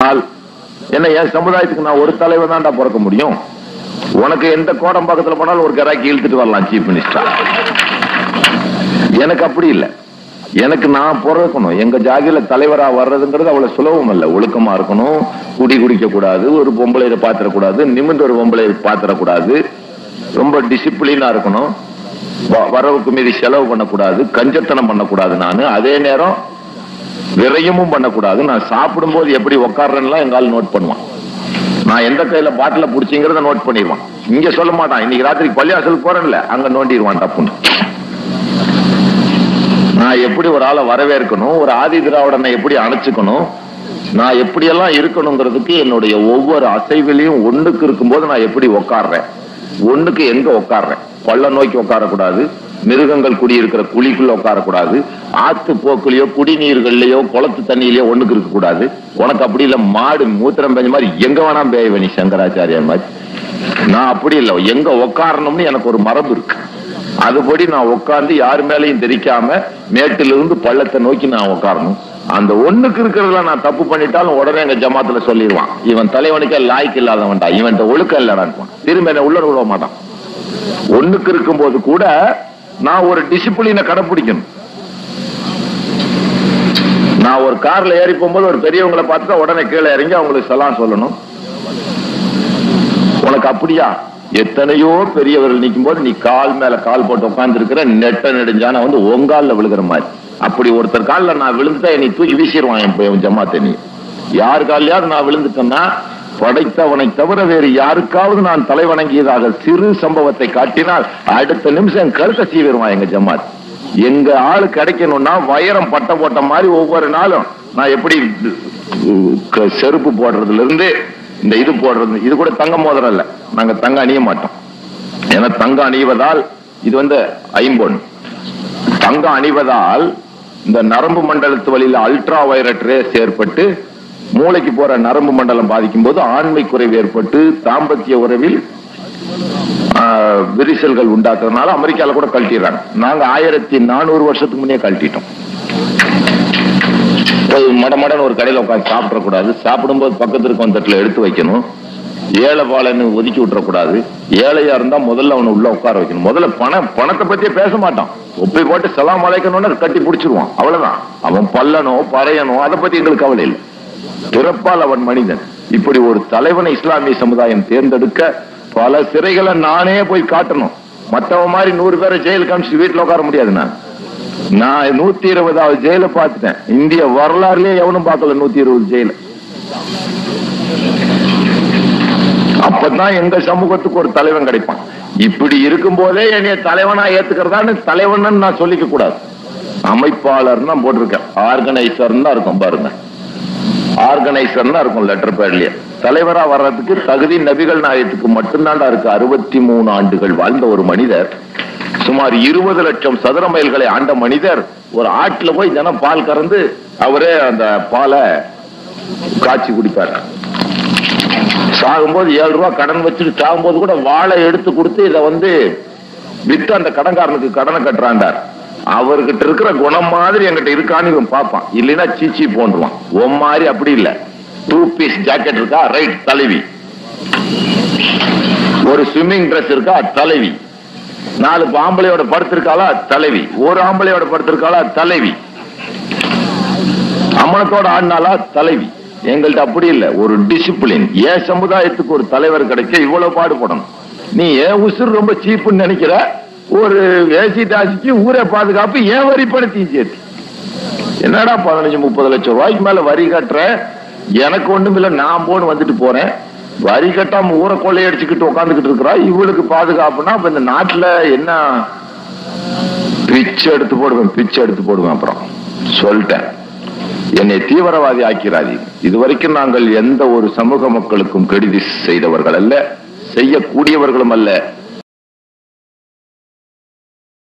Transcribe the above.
சொன்னால் என்ன என் சமுதாயத்துக்கு நான் ஒரு தலைவர் தான்டா பிறக்க முடியும் உனக்கு எந்த கோடம் பக்கத்துல போனாலும் ஒரு கராக்கி இழுத்துட்டு வரலாம் சீஃப் மினிஸ்டர் எனக்கு அப்படி இல்லை எனக்கு நான் பிறக்கணும் எங்க ஜாதியில தலைவரா வர்றதுங்கிறது அவ்வளவு சுலபம் இல்ல ஒழுக்கமா இருக்கணும் குடி குடிக்க கூடாது ஒரு பொம்பளைய பாத்திரக்கூடாது நிமிர்ந்து ஒரு பொம்பளைய பாத்திரக்கூடாது ரொம்ப டிசிப்ளினா இருக்கணும் வ- வரவுக்கு மீறி செலவு பண்ணக்கூடாது கஞ்சத்தனம் பண்ணக்கூடாது நானு அதே நேரம் விரயமும் பண்ணக்கூடாது நான் சாப்பிடும்போது எப்படி உட்கார்றேன்லாம் எங்கால் நோட் பண்ணுவான் நான் எந்த கையில பாட்டில புடிச்சிங்கிறத நோட் பண்ணிடுவான் இங்க சொல்ல மாட்டான் இன்னைக்கு ராத்திரி பள்ளியாசல் போறேன்ல அங்க நோண்டிடுவான் டப்புன்னு நான் எப்படி ஒரு ஆளை வரவேற்கணும் ஒரு ஆதி திராவிடனை எப்படி அணைச்சுக்கணும் நான் எப்படியெல்லாம் இருக்கணுங்கிறதுக்கு என்னுடைய ஒவ்வொரு அசைவிலையும் ஒண்ணுக்கு இருக்கும்போது நான் எப்படி உட்கார்றேன் ஒண்ணுக்கு எங்க உட்கார்றேன் பள்ள நோக்கி உட்காரக்கூடாது மிருகங்கள் குடியிருக்கிற குழிக்குள்ள உட்காரக்கூடாது ஆத்து போக்குலயோ குடிநீர்கள்லயோ குளத்து தண்ணியிலயோ ஒண்ணுக்கு இருக்க கூடாது உனக்கு அப்படி இல்ல மாடு மூத்திரம் பெஞ்ச மாதிரி எங்க வேணா பேய்வ நீ சங்கராச்சாரியார் மாதிரி நான் அப்படி இல்லை எங்க உட்காரணும்னு எனக்கு ஒரு மரபு இருக்கு அதுபடி நான் உட்கார்ந்து யார் மேலையும் தெரிக்காம மேட்டிலிருந்து இருந்து பள்ளத்தை நோக்கி நான் உட்காரணும் அந்த ஒண்ணுக்கு இருக்கிறதுல நான் தப்பு பண்ணிட்டாலும் உடனே எங்க ஜமாத்துல சொல்லிடுவான் இவன் தலைவனுக்கே லாய்க்கு இல்லாதவன்டா இவன் ஒழுக்கம் இல்லடான்வான் திரும்ப என்ன உள்ள விட மாட்டான் ஒண்ணுக்கு இருக்கும்போது கூட நான் ஒரு டிசிப்ளினை கடைபிடிக்கணும் நான் ஒரு கார்ல ஏறி போகும்போது ஒரு பெரியவங்களை பார்த்துட்டா உடனே கீழே இறங்கி அவங்களுக்கு சலாம் சொல்லணும் உனக்கு அப்படியா எத்தனையோ பெரியவர்கள் நிற்கும் போது நீ கால் மேல கால் போட்டு உட்கார்ந்து இருக்கிற நெட்ட நெடுஞ்சான வந்து உங்கால்ல விழுகிற மாதிரி அப்படி ஒருத்தர் கால்ல நான் விழுந்துட்டா என்னை தூக்கி வீசிடுவான் என் பையன் ஜமாத்தை நீ யார் காலையாவது நான் விழுந்துட்டேன்னா படைத்தவனை தவிர வேறு யாருக்காவது நான் தலை வணங்கியதாக சிறு சம்பவத்தை காட்டினால் அடுத்த நிமிஷம் என் கருத்தை சீவிடுவான் எங்க ஜமாத் எங்க ஆளு கிடைக்கணும்னா வைரம் பட்ட போட்ட மாதிரி ஒவ்வொரு நாளும் நான் எப்படி உ, க- செருப்பு போடுறதுல இருந்து இந்த இது போடுறது இது கூட தங்க மோதிரம் இல்ல நாங்க தங்க அணிய மாட்டோம் ஏன்னா தங்க அணிவதால் இது வந்து ஐம்பொன் தங்கம் அணிவதால் இந்த நரம்பு மண்டலத்து வழியில அல்ட்ரா வயலட் ரேஸ் ஏற்பட்டு மூளைக்கு போற நரம்பு மண்டலம் பாதிக்கும் போது ஆண்மை குறைவு ஏற்பட்டு தாம்பத்திய உறவில் ஆஹ், விரிசல்கள் உண்டாக்குறதுனால அமெரிக்கால கூட கழட்டிடுறாங்க நாங்க ஆயிரத்தி நானூறு வருஷத்துக்கு முன்னே கழட்டிட்டோம் போய் மடமடன்னு ஒரு கடையில உட்காந்து சாப்பிடக்கூடாது சாப்பிடும்போது பக்கத்து இருக்க தட்டுல எடுத்து வைக்கணும் ஏழை பாலன்னு ஒதுக்கி விட்டுறக்கூடாது ஏழையா இருந்தா முதல்ல அவனை உள்ள உட்கார வைக்கணும் முதல்ல பணம் பணத்தை பத்தியே பேச மாட்டான் ஒப்பை போட்டு செலாம் அழைக்கணும்னு கட்டி பிடிச்சிருவான் அவ்வளவுதான் அவன் பல்லனோ பறையனோ அதை பத்தி எங்களுக்கு கவலை இல்லை பிறப்பால் அவன் மனிதன் இப்படி ஒரு தலைவனை இஸ்லாமிய சமுதாயம் தேர்ந்தெடுக்க பல சிறைகளை நானே போய் காட்டணும் மத்தவன் மாதிரி நூறு பேரை ஜெயிலுக்கு அனுப்பிச்சு வீட்டுல உட்கார முடியாது நான் நான் நூத்தி இருபதாவது ஜெயில பார்த்துட்டேன் இந்திய வரலாறுலயே எவனும் பார்க்கல நூத்தி இருபது ஜெயில அப்பதான் எங்க சமூகத்துக்கு ஒரு தலைவன் கிடைப்பான் இப்படி இருக்கும் போதே என்னைய தலைவனா ஏத்துக்கிறதான்னு தலைவன் நான் சொல்லிக்க கூடாது அமைப்பாளர் தான் போட்டிருக்கேன் ஆர்கனைசர் தான் இருக்கும் பாருங்க ஆர்கனைசர் தான் இருக்கும் லெட்டர் பேர்லயே தலைவரா வர்றதுக்கு தகுதி நபிகள் நாயத்துக்கு மட்டும்தான்டா இருக்கு அறுபத்தி மூணு ஆண்டுகள் வாழ்ந்த ஒரு மனிதர் சுமார் இருபது லட்சம் சதுர மைல்களை ஆண்ட மனிதர் ஒரு ஆட்டுல போய் தினம் பால் கறந்து அவரே அந்த பாலை காய்ச்சி குடிப்பார் சாகும்போது ஏழு ரூபாய் கடன் வச்சுட்டு சாகும்போது கூட வாழை எடுத்து கொடுத்து இதை வந்து வித்து அந்த கடன்காரனுக்கு கடனை கட்டுறாண்டார் அவர்கிட்ட இருக்கிற குணம் மாதிரி என்கிட்ட இருக்கான்னு இவன் பார்ப்பான் இல்லைன்னா சீச்சி போன்றுவான் உன் மாதிரி அப்படி இல்ல டூ பீஸ் ஜாக்கெட் இருக்கா ரைட் தலைவி ஒரு ஸ்விம்மிங் Dress இருக்கா தலைவி நாலு ஆம்பளையோட படுத்திருக்காளா தலைவி ஒரு ஆம்பளையோட படுத்திருக்காளா தலைவி அம்மனத்தோட ஆடினாலா தலைவி எங்கள்ட்ட அப்படி இல்ல ஒரு டிசிப்ளின் ஏன் சமுதாயத்துக்கு ஒரு தலைவர் கிடைக்க இவ்வளவு பாடுபடணும் நீ ஏன் உசுர் ரொம்ப சீப்புன்னு நினைக்கிற ஒரு ஏசி டாசிக்கு ஊரை பாதுகாப்பு ஏன் வரி பணத்தையும் சேர்த்து என்னடா பதினஞ்சு முப்பது லட்சம் ரூபாய்க்கு மேல வரி கட்டுற எனக்கு ஒண்ணும் இல்ல நான் போன்னு வந்துட்டு போறேன் வரி கட்டாம ஊரை கொள்ளையடிச்சுக்கிட்டு உட்காந்துக்கிட்டு இருக்கிறா இவளுக்கு பாதுகாப்புனா அப்ப இந்த நாட்டுல என்ன பிச்சை எடுத்து போடுவேன் பிச்சை எடுத்து போடுவேன் அப்புறம் சொல்லிட்டேன் என்னை தீவிரவாதி ஆக்கிறாதீங்க இதுவரைக்கும் நாங்கள் எந்த ஒரு சமூக மக்களுக்கும் கெடுதி செய்தவர்கள் அல்ல செய்யக்கூடியவர்களும் அல்ல